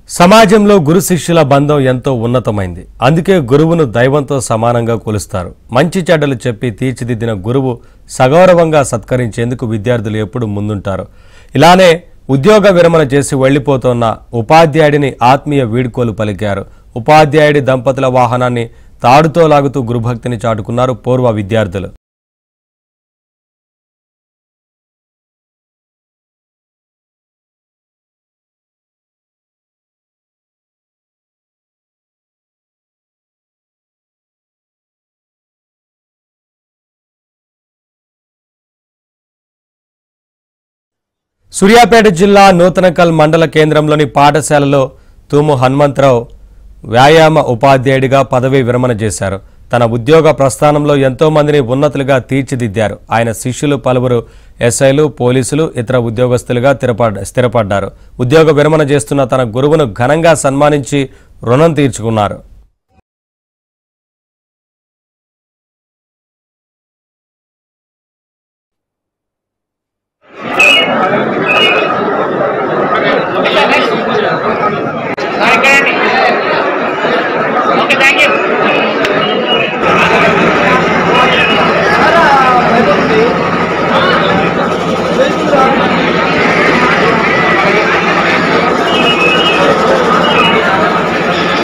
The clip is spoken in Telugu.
సమాజంలో గురు శిష్యుల బంధం ఎంతో ఉన్నతమైంది అందుకే గురువును దైవంతో సమానంగా కొలుస్తారు మంచి చెడ్డలు చెప్పి తీర్చిదిద్దిన గురువు సగౌరవంగా సత్కరించేందుకు విద్యార్థులు ఎప్పుడు ముందుంటారు ఇలానే ఉద్యోగ విరమణ చేసి వెళ్లిపోతున్న ఉపాధ్యాయుడిని ఆత్మీయ వీడ్కోలు పలికారు ఉపాధ్యాయుడి దంపతుల వాహనాన్ని తాడుతో లాగుతూ గురుభక్తిని చాటుకున్నారు పూర్వ విద్యార్థులు సూర్యాపేట జిల్లా నూతనకల్ మండల కేంద్రంలోని పాఠశాలలో తూము హనుమంతరావు వ్యాయామ ఉపాధ్యాయుడిగా పదవీ విరమణ చేశారు తన ఉద్యోగ ప్రస్థానంలో ఎంతో మందిని ఉన్నతులుగా తీర్చిదిద్దారు ఆయన శిష్యులు పలువురు ఎస్ఐలు పోలీసులు ఇతర ఉద్యోగస్తులుగా స్థిరపడ్ స్థిరపడ్డారు ఉద్యోగ విరమణ చేస్తున్న తన గురువును ఘనంగా సన్మానించి రుణం తీర్చుకున్నారు